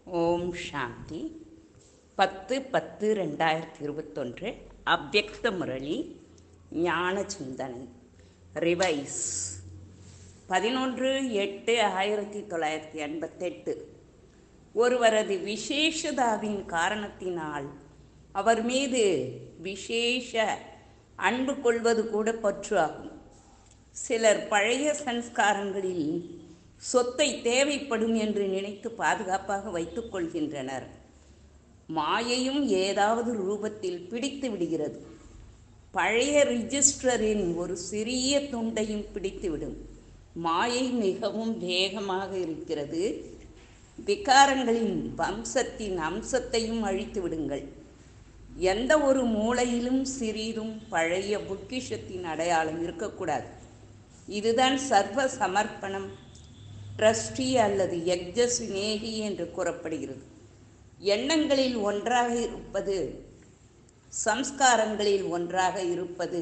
ஓம் சாந்தி பத்து பத்து ரெண்டாயிரத்தி இருபத்தொன்று அவ்வக்த முரளி ஞான சிந்தனை ரிவைஸ் பதினொன்று எட்டு ஆயிரத்தி தொள்ளாயிரத்தி எண்பத்தெட்டு ஒருவரது விசேஷதாவின் காரணத்தினால் அவர் மீது விசேஷ அன்பு கொள்வது கூட பற்று ஆகும் சிலர் பழைய சன்ஸ்காரங்களில் சொத்தை தேவைப்படும் என்று நினைத்து பாதுகாப்பாக வைத்துக் கொள்கின்றனர் மாயையும் ஏதாவது ரூபத்தில் பிடித்து விடுகிறது பழைய ரிஜிஸ்டரின் ஒரு சிறிய துண்டையும் பிடித்துவிடும் மாயை மிகவும் வேகமாக இருக்கிறது விகாரங்களின் வம்சத்தின் அம்சத்தையும் அழித்து விடுங்கள் எந்த ஒரு மூளையிலும் சிறிதும் பழைய பொக்கிஷத்தின் அடையாளம் இருக்கக்கூடாது இதுதான் சர்வ சமர்ப்பணம் ட்ரஸ்டி அல்லது யக்ஜ சிநேகி என்று கூறப்படுகிறது எண்ணங்களில் ஒன்றாக இருப்பது சம்ஸ்காரங்களில் ஒன்றாக இருப்பது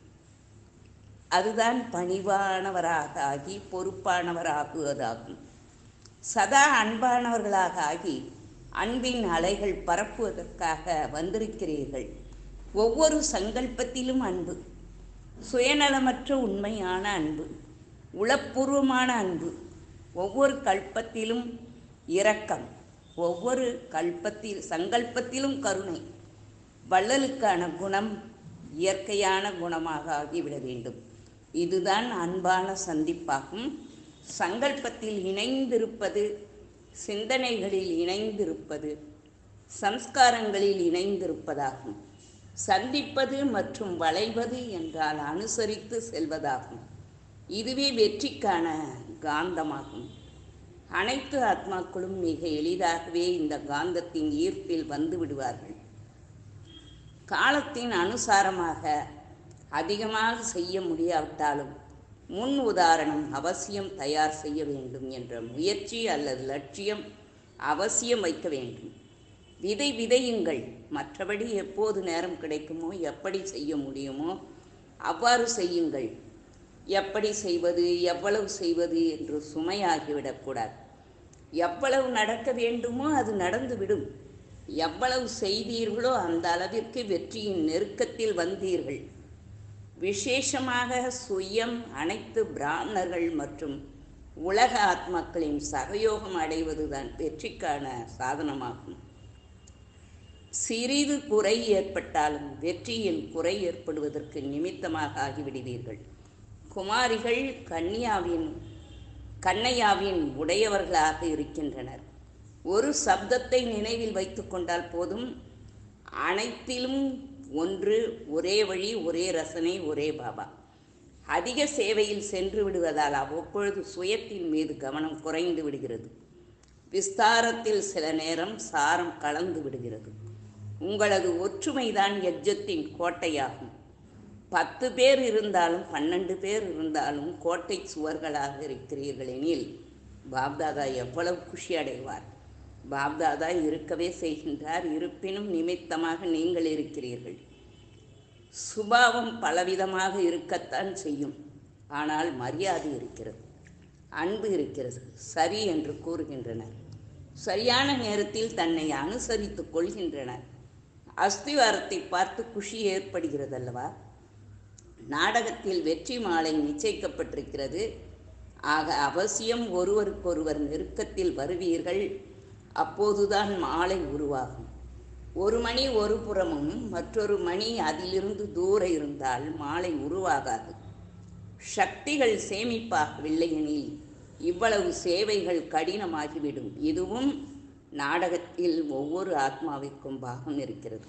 அதுதான் பணிவானவராக ஆகி பொறுப்பானவராகுவதாகும் சதா அன்பானவர்களாக ஆகி அன்பின் அலைகள் பரப்புவதற்காக வந்திருக்கிறீர்கள் ஒவ்வொரு சங்கல்பத்திலும் அன்பு சுயநலமற்ற உண்மையான அன்பு உளப்பூர்வமான அன்பு ஒவ்வொரு கல்பத்திலும் இரக்கம் ஒவ்வொரு கல்பத்தில் சங்கல்பத்திலும் கருணை வள்ளலுக்கான குணம் இயற்கையான குணமாக ஆகிவிட வேண்டும் இதுதான் அன்பான சந்திப்பாகும் சங்கல்பத்தில் இணைந்திருப்பது சிந்தனைகளில் இணைந்திருப்பது சம்ஸ்காரங்களில் இணைந்திருப்பதாகும் சந்திப்பது மற்றும் வளைவது என்றால் அனுசரித்து செல்வதாகும் இதுவே வெற்றிக்கான காந்தமாகும் அனைத்து ஆத்மாக்களும் மிக எளிதாகவே இந்த காந்தத்தின் ஈர்ப்பில் வந்து விடுவார்கள் காலத்தின் அனுசாரமாக அதிகமாக செய்ய முடியாவிட்டாலும் முன் உதாரணம் அவசியம் தயார் செய்ய வேண்டும் என்ற முயற்சி அல்லது லட்சியம் அவசியம் வைக்க வேண்டும் விதை விதையுங்கள் மற்றபடி எப்போது நேரம் கிடைக்குமோ எப்படி செய்ய முடியுமோ அவ்வாறு செய்யுங்கள் எப்படி செய்வது எவ்வளவு செய்வது என்று சுமையாகிவிடக்கூடாது எவ்வளவு நடக்க வேண்டுமோ அது நடந்துவிடும் எவ்வளவு செய்தீர்களோ அந்த அளவிற்கு வெற்றியின் நெருக்கத்தில் வந்தீர்கள் விசேஷமாக சுயம் அனைத்து பிராமணர்கள் மற்றும் உலக ஆத்மாக்களின் சகயோகம் அடைவதுதான் வெற்றிக்கான சாதனமாகும் சிறிது குறை ஏற்பட்டாலும் வெற்றியில் குறை ஏற்படுவதற்கு நிமித்தமாக ஆகிவிடுவீர்கள் குமாரிகள் கன்னியாவின் கண்ணையாவின் உடையவர்களாக இருக்கின்றனர் ஒரு சப்தத்தை நினைவில் வைத்து கொண்டால் போதும் அனைத்திலும் ஒன்று ஒரே வழி ஒரே ரசனை ஒரே பாபா அதிக சேவையில் சென்று விடுவதால் அவ்வப்பொழுது சுயத்தின் மீது கவனம் குறைந்து விடுகிறது விஸ்தாரத்தில் சில நேரம் சாரம் கலந்து விடுகிறது உங்களது ஒற்றுமைதான் யஜ்ஜத்தின் கோட்டையாகும் பத்து பேர் இருந்தாலும் பன்னெண்டு பேர் இருந்தாலும் கோட்டை சுவர்களாக இருக்கிறீர்கள் எனில் பாப்தாதா எவ்வளவு குஷி அடைவார் பாப்தாதா இருக்கவே செய்கின்றார் இருப்பினும் நிமித்தமாக நீங்கள் இருக்கிறீர்கள் சுபாவம் பலவிதமாக இருக்கத்தான் செய்யும் ஆனால் மரியாதை இருக்கிறது அன்பு இருக்கிறது சரி என்று கூறுகின்றனர் சரியான நேரத்தில் தன்னை அனுசரித்துக் கொள்கின்றனர் அஸ்திவாரத்தை பார்த்து குஷி ஏற்படுகிறது அல்லவா நாடகத்தில் வெற்றி மாலை நிச்சயிக்கப்பட்டிருக்கிறது ஆக அவசியம் ஒருவருக்கொருவர் நெருக்கத்தில் வருவீர்கள் அப்போதுதான் மாலை உருவாகும் ஒரு மணி ஒரு புறமும் மற்றொரு மணி அதிலிருந்து தூர இருந்தால் மாலை உருவாகாது சக்திகள் சேமிப்பாகவில்லை எனில் இவ்வளவு சேவைகள் கடினமாகிவிடும் இதுவும் நாடகத்தில் ஒவ்வொரு ஆத்மாவிற்கும் பாகம் இருக்கிறது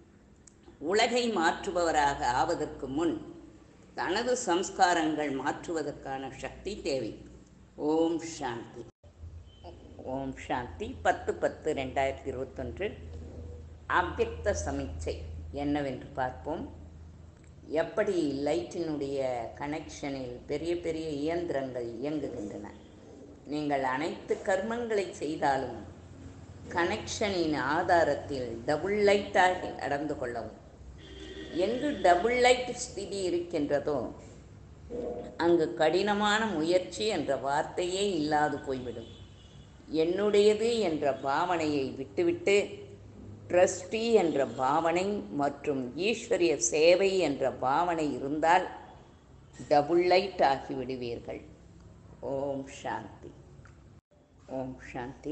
உலகை மாற்றுபவராக ஆவதற்கு முன் தனது சம்ஸ்காரங்கள் மாற்றுவதற்கான சக்தி தேவை ஓம் சாந்தி ஓம் சாந்தி பத்து பத்து ரெண்டாயிரத்தி இருபத்தொன்று அவ்வக்த சமீட்சை என்னவென்று பார்ப்போம் எப்படி லைட்டினுடைய கனெக்ஷனில் பெரிய பெரிய இயந்திரங்கள் இயங்குகின்றன நீங்கள் அனைத்து கர்மங்களை செய்தாலும் கனெக்ஷனின் ஆதாரத்தில் டபுள் லைட்டாக நடந்து கொள்ளவும் எங்கு டபுள் லைட் ஸ்திதி இருக்கின்றதோ அங்கு கடினமான முயற்சி என்ற வார்த்தையே இல்லாது போய்விடும் என்னுடையது என்ற பாவனையை விட்டுவிட்டு ட்ரஸ்டி என்ற பாவனை மற்றும் ஈஸ்வரிய சேவை என்ற பாவனை இருந்தால் டபுள் லைட் ஆகிவிடுவீர்கள் ஓம் சாந்தி ஓம் சாந்தி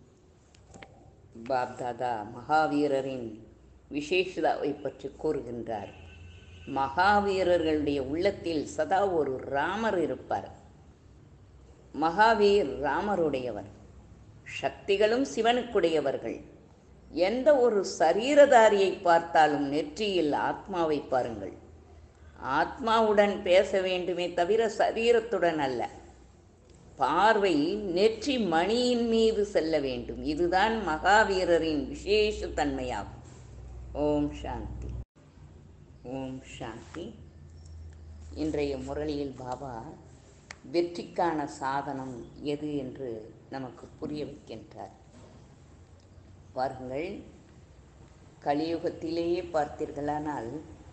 பாப்தாதா மகாவீரரின் விசேஷதாவை பற்றி கூறுகின்றார் மகாவீரர்களுடைய உள்ளத்தில் சதா ஒரு ராமர் இருப்பார் மகாவீர் ராமருடையவர் சக்திகளும் சிவனுக்குடையவர்கள் எந்த ஒரு சரீரதாரியை பார்த்தாலும் நெற்றியில் ஆத்மாவை பாருங்கள் ஆத்மாவுடன் பேச வேண்டுமே தவிர சரீரத்துடன் அல்ல பார்வை நெற்றி மணியின் மீது செல்ல வேண்டும் இதுதான் மகாவீரரின் விசேஷ தன்மையாகும் ஓம் சாந்தி ஓம் சாந்தி இன்றைய முரளியில் பாபா வெற்றிக்கான சாதனம் எது என்று நமக்கு புரிய வைக்கின்றார் பாருங்கள் கலியுகத்திலேயே பார்த்தீர்களானால்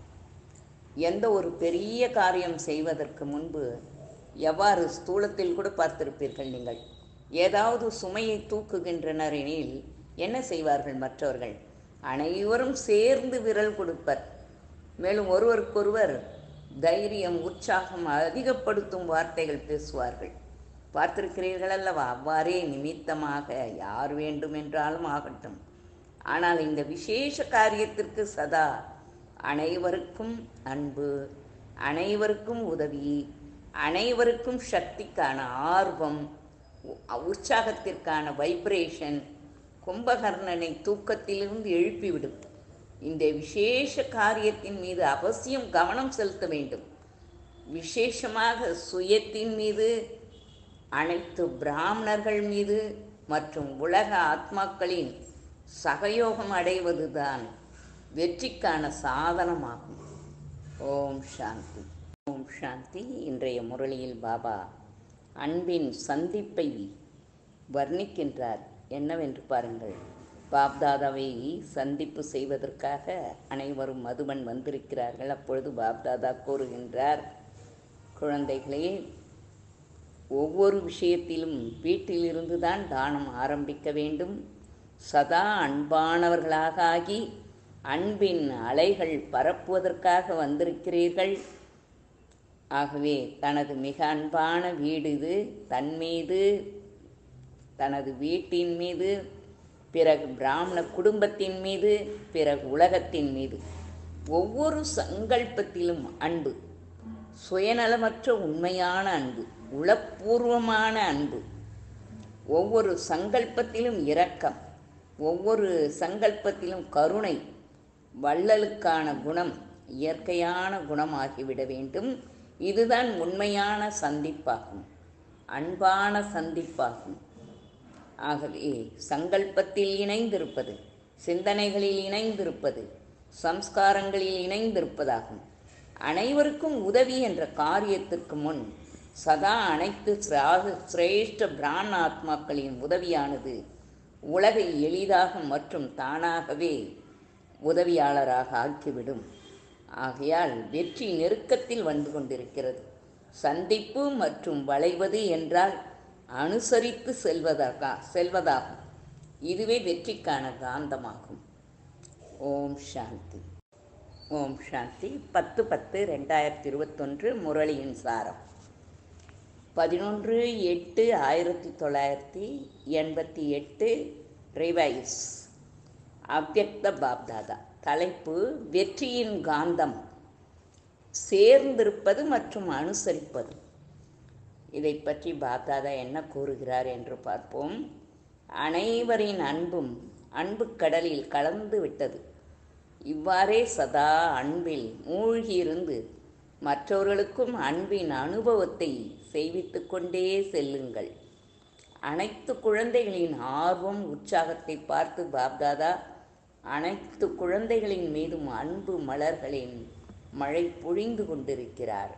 எந்த ஒரு பெரிய காரியம் செய்வதற்கு முன்பு எவ்வாறு ஸ்தூலத்தில் கூட பார்த்திருப்பீர்கள் நீங்கள் ஏதாவது சுமையை தூக்குகின்றனர் எனில் என்ன செய்வார்கள் மற்றவர்கள் அனைவரும் சேர்ந்து விரல் கொடுப்பர் மேலும் ஒருவருக்கொருவர் தைரியம் உற்சாகம் அதிகப்படுத்தும் வார்த்தைகள் பேசுவார்கள் பார்த்திருக்கிறீர்கள் அல்லவா அவ்வாறே நிமித்தமாக யார் வேண்டுமென்றாலும் ஆகட்டும் ஆனால் இந்த விசேஷ காரியத்திற்கு சதா அனைவருக்கும் அன்பு அனைவருக்கும் உதவி அனைவருக்கும் சக்திக்கான ஆர்வம் உ- உற்சாகத்திற்கான வைப்ரேஷன் கும்பகர்ணனை தூக்கத்திலிருந்து எழுப்பிவிடும் இந்த விசேஷ காரியத்தின் மீது அவசியம் கவனம் செலுத்த வேண்டும் விசேஷமாக சுயத்தின் மீது அனைத்து பிராமணர்கள் மீது மற்றும் உலக ஆத்மாக்களின் சகயோகம் அடைவதுதான் வெற்றிக்கான சாதனமாகும் ஓம் சாந்தி ஓம் சாந்தி இன்றைய முரளியில் பாபா அன்பின் சந்திப்பை வர்ணிக்கின்றார் என்னவென்று பாருங்கள் பாப்தாதாவை சந்திப்பு செய்வதற்காக அனைவரும் மதுபன் வந்திருக்கிறார்கள் அப்பொழுது பாப்தாதா கூறுகின்றார் குழந்தைகளே ஒவ்வொரு விஷயத்திலும் வீட்டிலிருந்து தான் தானம் ஆரம்பிக்க வேண்டும் சதா அன்பானவர்களாக ஆகி அன்பின் அலைகள் பரப்புவதற்காக வந்திருக்கிறீர்கள் ஆகவே தனது மிக அன்பான வீடு இது தன் மீது தனது வீட்டின் மீது பிறகு பிராமண குடும்பத்தின் மீது பிறகு உலகத்தின் மீது ஒவ்வொரு சங்கல்பத்திலும் அன்பு சுயநலமற்ற உண்மையான அன்பு உளப்பூர்வமான அன்பு ஒவ்வொரு சங்கல்பத்திலும் இரக்கம் ஒவ்வொரு சங்கல்பத்திலும் கருணை வள்ளலுக்கான குணம் இயற்கையான குணமாகிவிட வேண்டும் இதுதான் உண்மையான சந்திப்பாகும் அன்பான சந்திப்பாகும் ஆகவே சங்கல்பத்தில் இணைந்திருப்பது சிந்தனைகளில் இணைந்திருப்பது சம்ஸ்காரங்களில் இணைந்திருப்பதாகும் அனைவருக்கும் உதவி என்ற காரியத்திற்கு முன் சதா அனைத்து சிராக சிரேஷ்ட பிராண ஆத்மாக்களின் உதவியானது உலகை எளிதாக மற்றும் தானாகவே உதவியாளராக ஆக்கிவிடும் ஆகையால் வெற்றி நெருக்கத்தில் வந்து கொண்டிருக்கிறது சந்திப்பு மற்றும் வளைவது என்றால் அனுசரித்து செல்வதாக செல்வதாகும் இதுவே வெற்றிக்கான காந்தமாகும் ஓம் சாந்தி ஓம் சாந்தி பத்து பத்து ரெண்டாயிரத்தி இருபத்தொன்று முரளியின் சாரம் பதினொன்று எட்டு ஆயிரத்தி தொள்ளாயிரத்தி எண்பத்தி எட்டு ரிவைஸ் அவ்யக்த பாப்தாதா தலைப்பு வெற்றியின் காந்தம் சேர்ந்திருப்பது மற்றும் அனுசரிப்பது இதை பற்றி பாப்தாதா என்ன கூறுகிறார் என்று பார்ப்போம் அனைவரின் அன்பும் அன்பு கடலில் கலந்து விட்டது இவ்வாறே சதா அன்பில் மூழ்கியிருந்து மற்றவர்களுக்கும் அன்பின் அனுபவத்தை செய்வித்து கொண்டே செல்லுங்கள் அனைத்து குழந்தைகளின் ஆர்வம் உற்சாகத்தை பார்த்து பாப்தாதா அனைத்து குழந்தைகளின் மீதும் அன்பு மலர்களின் மழை பொழிந்து கொண்டிருக்கிறார்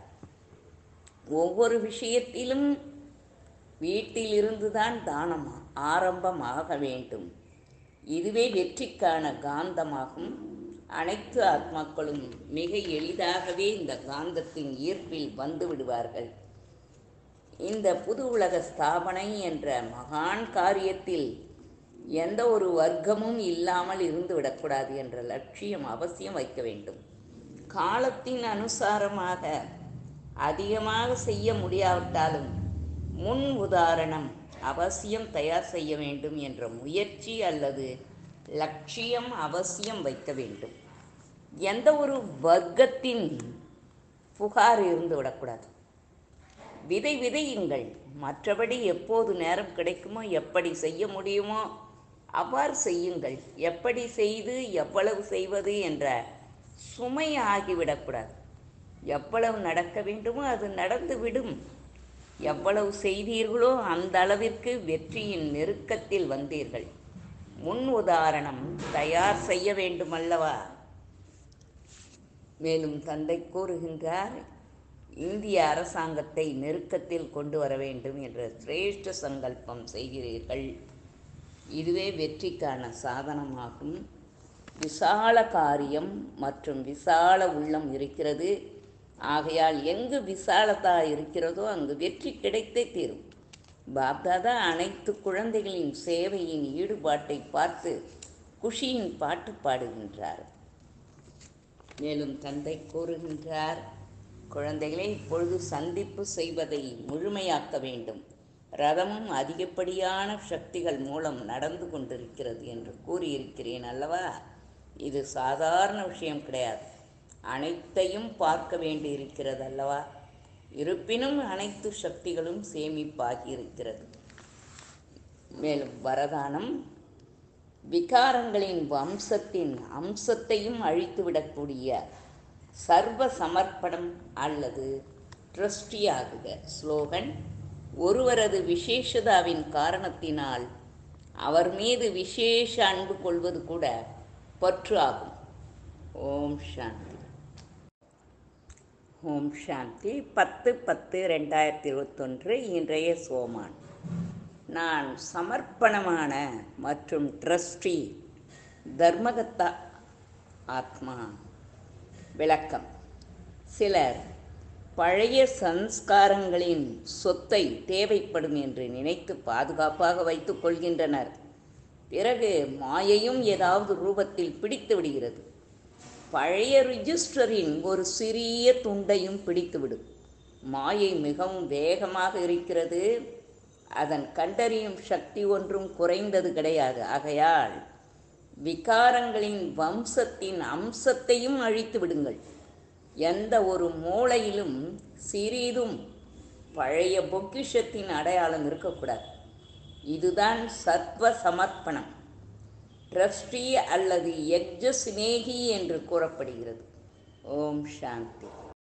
ஒவ்வொரு விஷயத்திலும் வீட்டிலிருந்துதான் தானம் ஆரம்பமாக வேண்டும் இதுவே வெற்றிக்கான காந்தமாகும் அனைத்து ஆத்மாக்களும் மிக எளிதாகவே இந்த காந்தத்தின் ஈர்ப்பில் வந்து விடுவார்கள் இந்த புது உலக ஸ்தாபனை என்ற மகான் காரியத்தில் எந்த ஒரு வர்க்கமும் இல்லாமல் இருந்து விடக்கூடாது என்ற லட்சியம் அவசியம் வைக்க வேண்டும் காலத்தின் அனுசாரமாக அதிகமாக செய்ய முடியாவிட்டாலும் முன் உதாரணம் அவசியம் தயார் செய்ய வேண்டும் என்ற முயற்சி அல்லது லட்சியம் அவசியம் வைக்க வேண்டும் எந்த ஒரு வர்க்கத்தின் புகார் இருந்து விடக்கூடாது விதை விதையுங்கள் மற்றபடி எப்போது நேரம் கிடைக்குமோ எப்படி செய்ய முடியுமோ அவ்வாறு செய்யுங்கள் எப்படி செய்து எவ்வளவு செய்வது என்ற சுமை ஆகிவிடக்கூடாது எவ்வளவு நடக்க வேண்டுமோ அது நடந்துவிடும் எவ்வளவு செய்தீர்களோ அந்த அளவிற்கு வெற்றியின் நெருக்கத்தில் வந்தீர்கள் முன் உதாரணம் தயார் செய்ய வேண்டுமல்லவா மேலும் தந்தை கூறுகின்றார் இந்திய அரசாங்கத்தை நெருக்கத்தில் கொண்டு வர வேண்டும் என்ற சிரேஷ்ட சங்கல்பம் செய்கிறீர்கள் இதுவே வெற்றிக்கான சாதனமாகும் விசால காரியம் மற்றும் விசால உள்ளம் இருக்கிறது ஆகையால் எங்கு விசாலதா இருக்கிறதோ அங்கு வெற்றி கிடைத்தே தீரும் பாப்தாதா அனைத்து குழந்தைகளின் சேவையின் ஈடுபாட்டை பார்த்து குஷியின் பாட்டு பாடுகின்றார் மேலும் தந்தை கூறுகின்றார் குழந்தைகளை இப்பொழுது சந்திப்பு செய்வதை முழுமையாக்க வேண்டும் ரதமும் அதிகப்படியான சக்திகள் மூலம் நடந்து கொண்டிருக்கிறது என்று கூறியிருக்கிறேன் அல்லவா இது சாதாரண விஷயம் கிடையாது அனைத்தையும் பார்க்க வேண்டியிருக்கிறது அல்லவா இருப்பினும் அனைத்து சக்திகளும் சேமிப்பாகி இருக்கிறது மேலும் வரதானம் விகாரங்களின் வம்சத்தின் அம்சத்தையும் அழித்துவிடக்கூடிய சர்வ சமர்ப்பணம் அல்லது ட்ரஸ்டியாகுக ஸ்லோகன் ஒருவரது விசேஷதாவின் காரணத்தினால் அவர் மீது விசேஷ அன்பு கொள்வது கூட பற்று ஆகும் ஓம் சாந்தி ஓம் சாந்தி பத்து பத்து ரெண்டாயிரத்தி இருபத்தொன்று இன்றைய சோமான் நான் சமர்ப்பணமான மற்றும் ட்ரஸ்டி தர்மகத்தா ஆத்மா விளக்கம் சிலர் பழைய சன்ஸ்காரங்களின் சொத்தை தேவைப்படும் என்று நினைத்து பாதுகாப்பாக வைத்துக் கொள்கின்றனர் பிறகு மாயையும் ஏதாவது ரூபத்தில் பிடித்து விடுகிறது பழைய ரிஜிஸ்டரின் ஒரு சிறிய துண்டையும் பிடித்துவிடும் மாயை மிகவும் வேகமாக இருக்கிறது அதன் கண்டறியும் சக்தி ஒன்றும் குறைந்தது கிடையாது ஆகையால் விகாரங்களின் வம்சத்தின் அம்சத்தையும் அழித்து விடுங்கள் எந்த ஒரு மூளையிலும் சிறிதும் பழைய பொக்கிஷத்தின் அடையாளம் இருக்கக்கூடாது இதுதான் சத்வ சமர்ப்பணம் ட்ரஸ்டி அல்லது யக்ஜ சிநேகி என்று கூறப்படுகிறது ஓம் சாந்தி